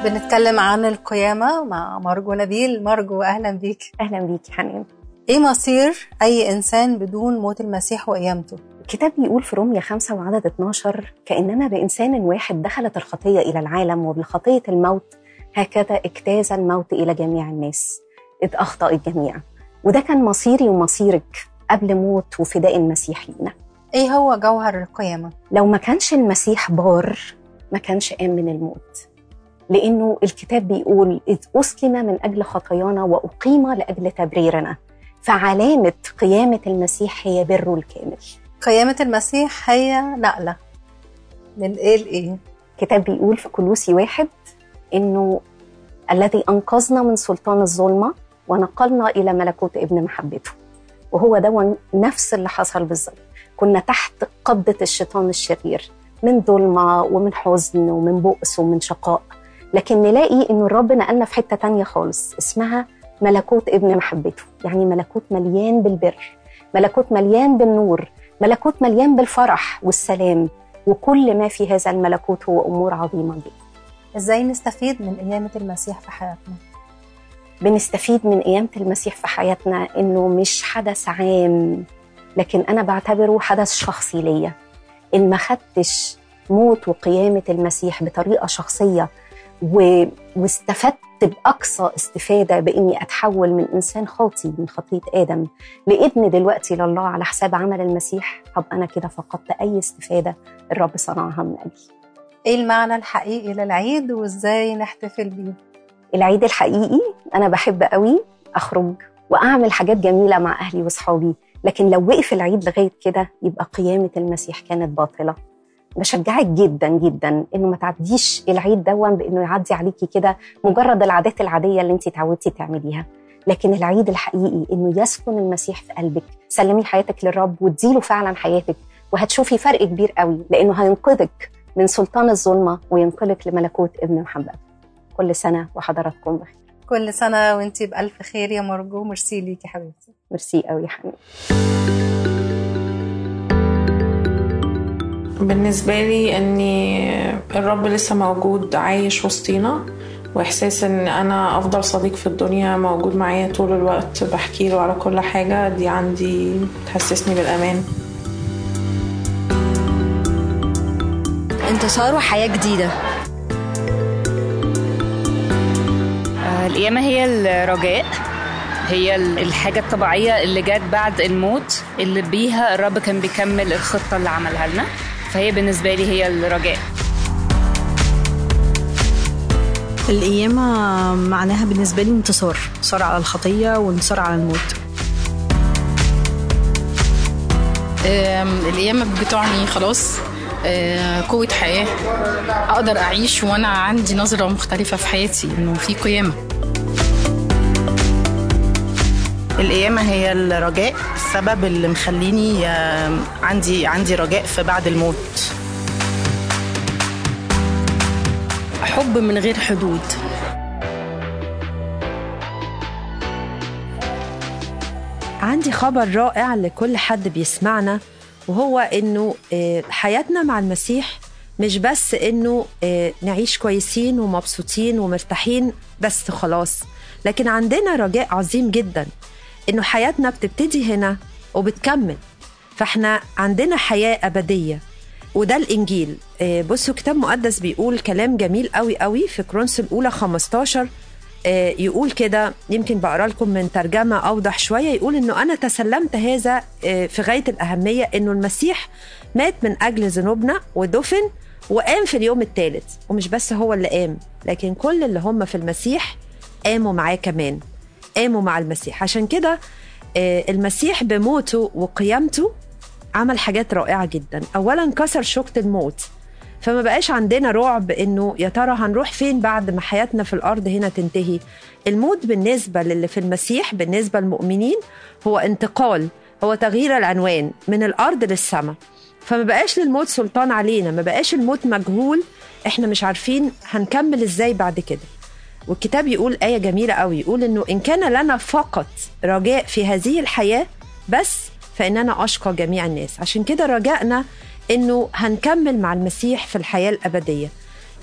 بنتكلم عن القيامة مع مرجو نبيل مرجو أهلا بيك اهلا بيكي حنان إيه مصير أي إنسان بدون موت المسيح وقيامته؟ الكتاب بيقول في رومية 5 وعدد 12 كأنما بإنسان واحد دخلت الخطية إلى العالم وبالخطية الموت هكذا اجتاز الموت إلى جميع الناس إذ أخطأ الجميع وده كان مصيري ومصيرك قبل موت وفداء المسيح لينا إيه هو جوهر القيامة؟ لو ما كانش المسيح بار ما كانش قام من الموت لأنه الكتاب بيقول إذ أسلم من أجل خطايانا وأقيم لأجل تبريرنا فعلامة قيامة المسيح هي بره الكامل قيامة المسيح هي نقلة من إيه لإيه؟ الكتاب بيقول في كلوسي واحد إنه الذي أنقذنا من سلطان الظلمة ونقلنا إلى ملكوت ابن محبته وهو ده نفس اللي حصل بالظبط كنا تحت قبضة الشيطان الشرير من ظلمة ومن حزن ومن بؤس ومن شقاء لكن نلاقي إنه الرب نقلنا في حتة تانية خالص اسمها ملكوت ابن محبته يعني ملكوت مليان بالبر ملكوت مليان بالنور ملكوت مليان بالفرح والسلام وكل ما في هذا الملكوت هو أمور عظيمة جدا إزاي نستفيد من قيامة المسيح في حياتنا؟ بنستفيد من قيامة المسيح في حياتنا إنه مش حدث عام لكن أنا بعتبره حدث شخصي ليا إن ما خدتش موت وقيامة المسيح بطريقة شخصية و... واستفدت بأقصى استفادة بإني أتحول من إنسان خاطي من خطية آدم لابن دلوقتي لله على حساب عمل المسيح هبقى أنا كده فقدت أي استفادة الرب صنعها من أجلي إيه المعنى الحقيقي للعيد وإزاي نحتفل بيه؟ العيد الحقيقي أنا بحب قوي أخرج وأعمل حاجات جميلة مع أهلي وصحابي لكن لو وقف العيد لغاية كده يبقى قيامة المسيح كانت باطلة بشجعك جدا جدا انه ما تعديش العيد دون بانه يعدي عليكي كده مجرد العادات العاديه اللي انت تعودتي تعمليها لكن العيد الحقيقي انه يسكن المسيح في قلبك سلمي حياتك للرب واديله فعلا حياتك وهتشوفي فرق كبير قوي لانه هينقذك من سلطان الظلمه وينقلك لملكوت ابن محبب كل سنه وحضراتكم بخير كل سنة وانتي بألف خير يا مرجو ميرسي ليكي حبيبتي ميرسي قوي يا حنان بالنسبة لي اني الرب لسه موجود عايش وسطينا واحساس ان انا افضل صديق في الدنيا موجود معايا طول الوقت بحكي له على كل حاجة دي عندي تحسسني بالامان انتصار وحياة جديدة آه، القيامة هي الرجاء هي ال- الحاجة الطبيعية اللي جت بعد الموت اللي بيها الرب كان بيكمل الخطة اللي عملها لنا فهي بالنسبة لي هي الرجاء القيامة معناها بالنسبة لي انتصار انتصار على الخطية وانتصار على الموت آم، الأيام بتعني خلاص آه، قوة حياة أقدر أعيش وأنا عندي نظرة مختلفة في حياتي إنه في قيامة القيامة هي الرجاء السبب اللي مخليني آه، عندي عندي رجاء في بعد الموت حب من غير حدود عندي خبر رائع لكل حد بيسمعنا وهو انه آه، حياتنا مع المسيح مش بس انه آه، نعيش كويسين ومبسوطين ومرتاحين بس خلاص لكن عندنا رجاء عظيم جدا انه حياتنا بتبتدي هنا وبتكمل فاحنا عندنا حياة أبدية وده الإنجيل آه، بصوا كتاب مقدس بيقول كلام جميل قوي قوي في كرونس الأولى 15 آه، يقول كده يمكن بقرا لكم من ترجمه اوضح شويه يقول انه انا تسلمت هذا آه، في غايه الاهميه انه المسيح مات من اجل ذنوبنا ودفن وقام في اليوم الثالث ومش بس هو اللي قام لكن كل اللي هم في المسيح قاموا معاه كمان قاموا مع المسيح عشان كده آه، المسيح بموته وقيامته عمل حاجات رائعه جدا اولا كسر شوكه الموت فما بقاش عندنا رعب انه يا ترى هنروح فين بعد ما حياتنا في الارض هنا تنتهي الموت بالنسبه للي في المسيح بالنسبه للمؤمنين هو انتقال هو تغيير العنوان من الارض للسماء فما بقاش للموت سلطان علينا ما بقاش الموت مجهول احنا مش عارفين هنكمل ازاي بعد كده والكتاب يقول آية جميلة قوي يقول إنه إن كان لنا فقط رجاء في هذه الحياة بس فإننا أشقى جميع الناس عشان كده رجائنا إنه هنكمل مع المسيح في الحياة الأبدية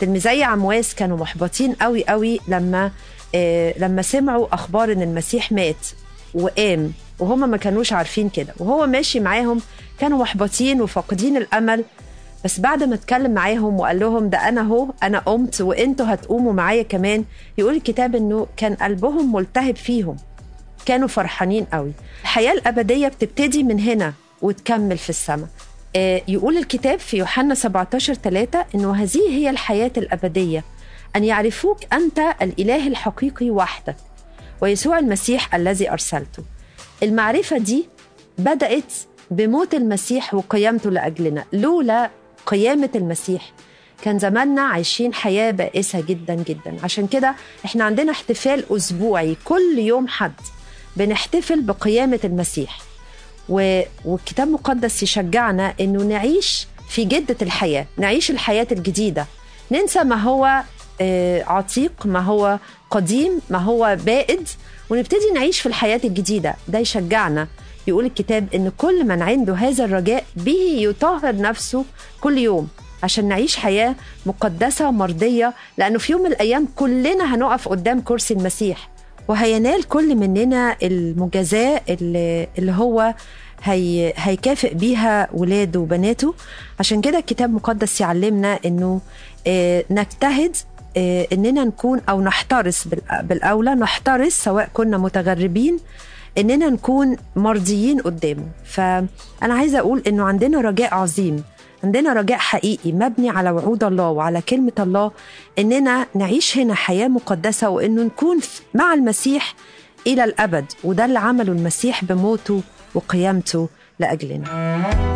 تلميذي عمواس كانوا محبطين قوي قوي لما آه لما سمعوا اخبار ان المسيح مات وقام وهم ما كانوش عارفين كده وهو ماشي معاهم كانوا محبطين وفاقدين الامل بس بعد ما اتكلم معاهم وقال لهم ده انا هو انا قمت وانتوا هتقوموا معايا كمان يقول الكتاب انه كان قلبهم ملتهب فيهم كانوا فرحانين قوي الحياه الابديه بتبتدي من هنا وتكمل في السماء آه، يقول الكتاب في يوحنا 17 3 انه هذه هي الحياه الابديه ان يعرفوك انت الاله الحقيقي وحدك ويسوع المسيح الذي ارسلته المعرفه دي بدات بموت المسيح وقيامته لاجلنا لولا قيامه المسيح كان زماننا عايشين حياه بائسه جدا جدا عشان كده احنا عندنا احتفال اسبوعي كل يوم حد بنحتفل بقيامه المسيح و... والكتاب المقدس يشجعنا انه نعيش في جده الحياه نعيش الحياه الجديده ننسى ما هو آه، عتيق ما هو قديم ما هو بائد ونبتدي نعيش في الحياه الجديده ده يشجعنا يقول الكتاب ان كل من عنده هذا الرجاء به يطهر نفسه كل يوم عشان نعيش حياه مقدسه مرضيه لانه في يوم من الايام كلنا هنقف قدام كرسي المسيح وهينال كل مننا المجازاه اللي, اللي هو هي هيكافئ بيها ولاده وبناته عشان كده الكتاب المقدس يعلمنا انه آه، نجتهد آه، اننا نكون او نحترس بال- بالاولى نحترس سواء كنا متغربين اننا نكون مرضيين قدامه فانا عايزه اقول انه عندنا رجاء عظيم عندنا رجاء حقيقي مبني على وعود الله وعلى كلمه الله اننا نعيش هنا حياه مقدسه وانه نكون ف- مع المسيح الى الابد وده اللي عمله المسيح بموته وقيامته لاجلنا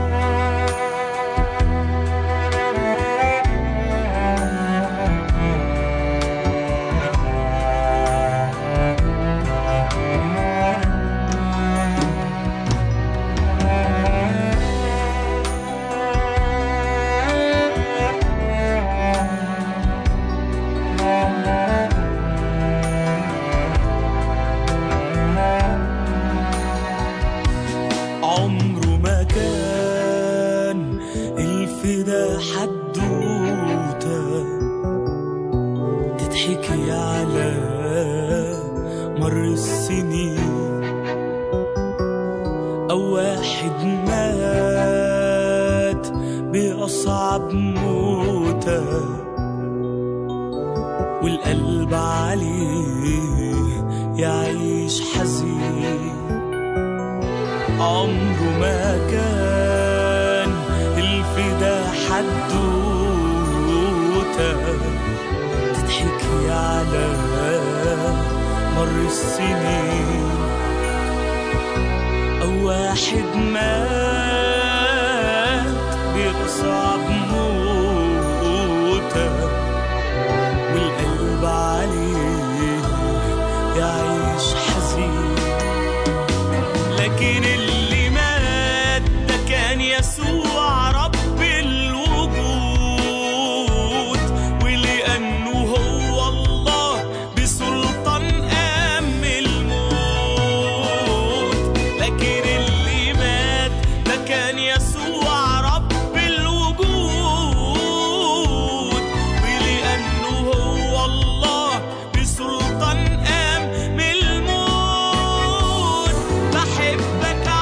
عمره ما كان الفدا حدوته تضحكي على مر السنين أو واحد مات بأصعب موته والقلب عليه يعيش حزين عمره ما كان الفدا حدوته تضحكي على مر السنين أو واحد مات بأصعب موته والقلب عليه يعيش حزين لكن اللي مات ده كان يسوع رب الوجود ولأنه هو الله بسلطان قام الموت لكن اللي مات ده كان يسوع رب الوجود ولأنه هو الله بسلطان قام الموت بحبك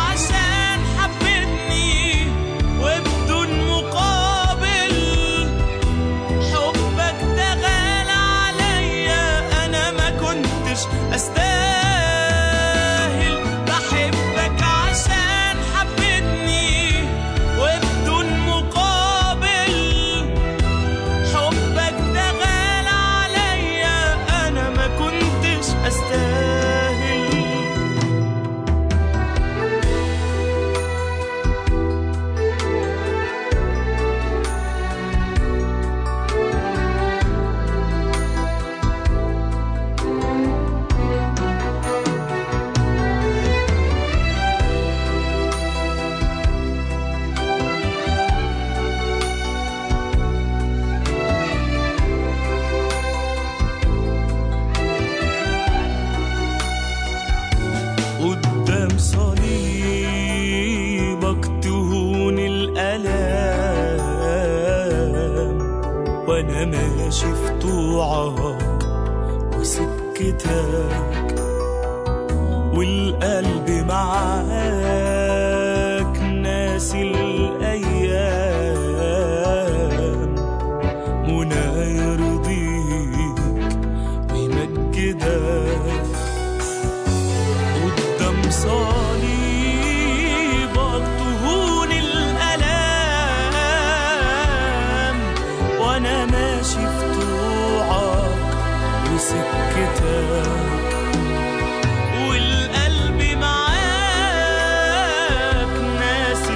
وانا ماشي في طوعك وسكتك والقلب معاك ناسي الايام منى يرضيك ويمجدك قدام صليبك تهون الالام وانا ماشي في طوعك وسكتك والقلب معاك ناسي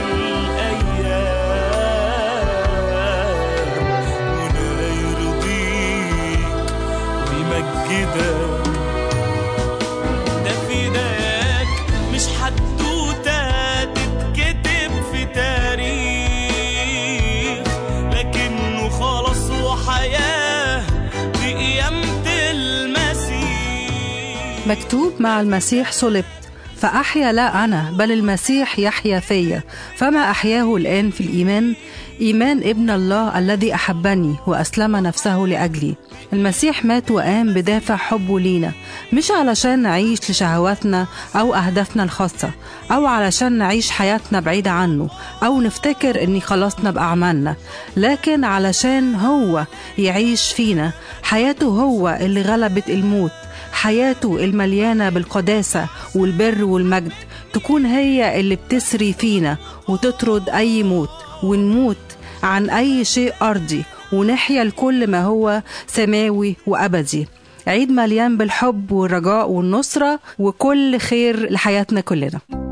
الأيام ولا يرضيك ويمجدك ده فداك مش حدوتة تتكتب في تاريخ لكنه خلاص وحياة بقيامة المسيح مكتوب مع المسيح صلبت فأحيا لا أنا بل المسيح يحيا فيا فما أحياه الآن في الإيمان إيمان ابن الله الذي أحبني وأسلم نفسه لأجلي المسيح مات وقام بدافع حبه لينا مش علشان نعيش لشهواتنا أو أهدافنا الخاصة أو علشان نعيش حياتنا بعيدة عنه أو نفتكر إني خلصنا بأعمالنا لكن علشان هو يعيش فينا حياته هو اللي غلبت الموت حياته المليانة بالقداسة والبر والمجد تكون هي اللي بتسري فينا وتطرد أي موت ونموت عن أي شيء أرضي ونحيا لكل ما هو سماوي وأبدي عيد مليان بالحب والرجاء والنصرة وكل خير لحياتنا كلنا